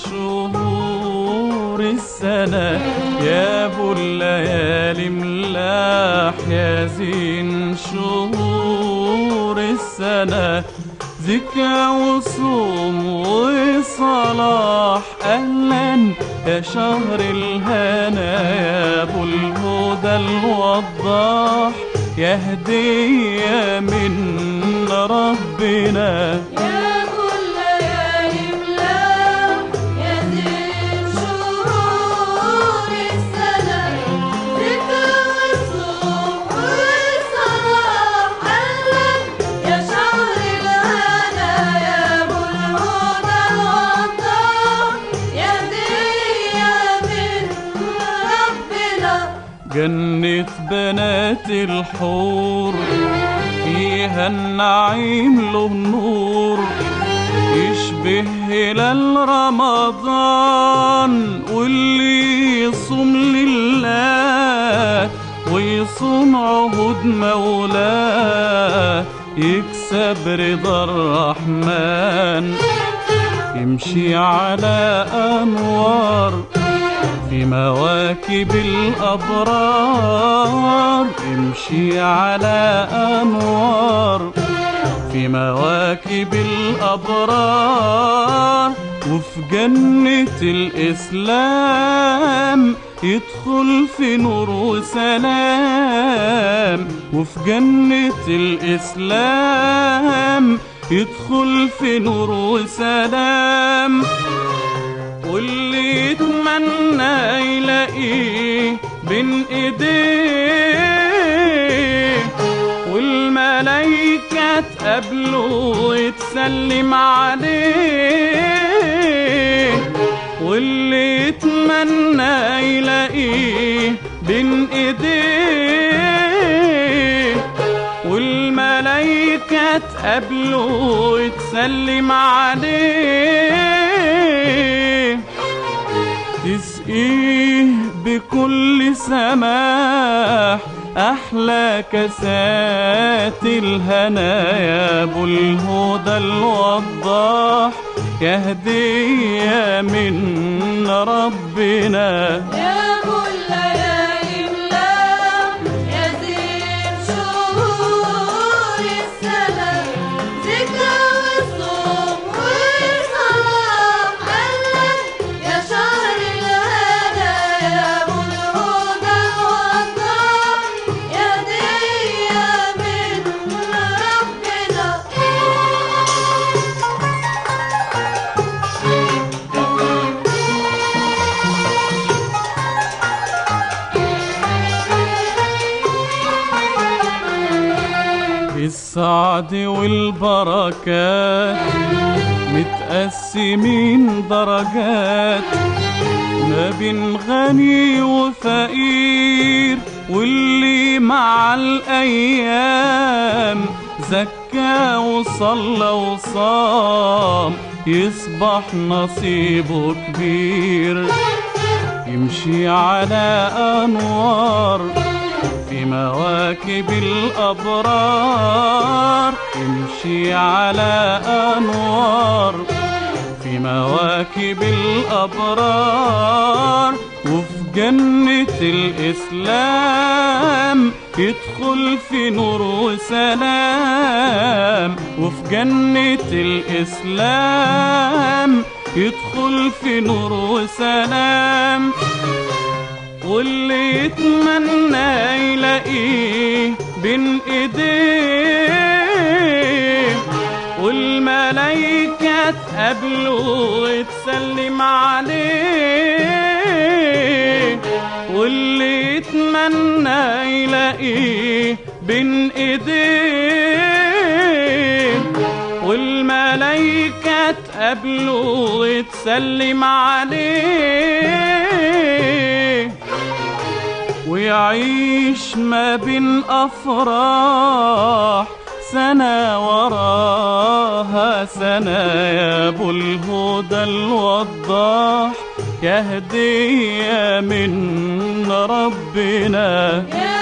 شهور السنة يا ابو الليالي ملاح يا زين شهور السنة زكا وصوم وصلاح أهلا يا شهر الهنا يا أبو الهدى الوضاح يا هدية من ربنا يا كل ليالي ملاح يا زين شهور السنة ذكر وصوم وصلاح أهلا يا شهر الهنا يا أبو الهدى الوضاح يا هدية من ربنا جنة بنات الحور فيها النعيم له نور يشبه هلال رمضان واللي يصوم لله ويصوم عهود مولاه يكسب رضا الرحمن يمشي على أنوار في مواكب الأبرار يمشي على أنوار في مواكب الأبرار وفي جنة الإسلام يدخل في نور وسلام وفي جنة الإسلام يدخل في نور وسلام واللي يتمنى يلاقيه بين ايديه والملايكة تقابله وتسلم عليه واللي يتمنى يلاقيه بين ايديه والملايكة تقابله وتسلم عليه تسقيه بكل سماح أحلى كاسات الهنا يا أبو الهدى الوضاح يا هدية من ربنا يا كل ليالي ملاح يا زين شهور السنة ذكرى وصوم وصلاح أهلا يا شهر الهنا يا أبو الهدى الوضاح يا هدية من ربنا السعد والبركات متقسمين درجات ما بين غني وفقير واللي مع الأيام زكى وصلى وصام يصبح نصيبه كبير يمشي على أنوار في مواكب الأبرار يمشي على أنوار في مواكب الأبرار وفي جنة الإسلام يدخل في نور وسلام وفي جنة الإسلام يدخل في نور وسلام واللي يتمنى يلاقيه بين ايديه والملايكة تقابله وتسلم عليه واللي يتمنى يلاقيه بين ايديه والملايكة تقابله وتسلم عليه ويعيش ما بين أفراح سنة وراها سنة يا أبو الهدى الوضاح يا هدية من ربنا يا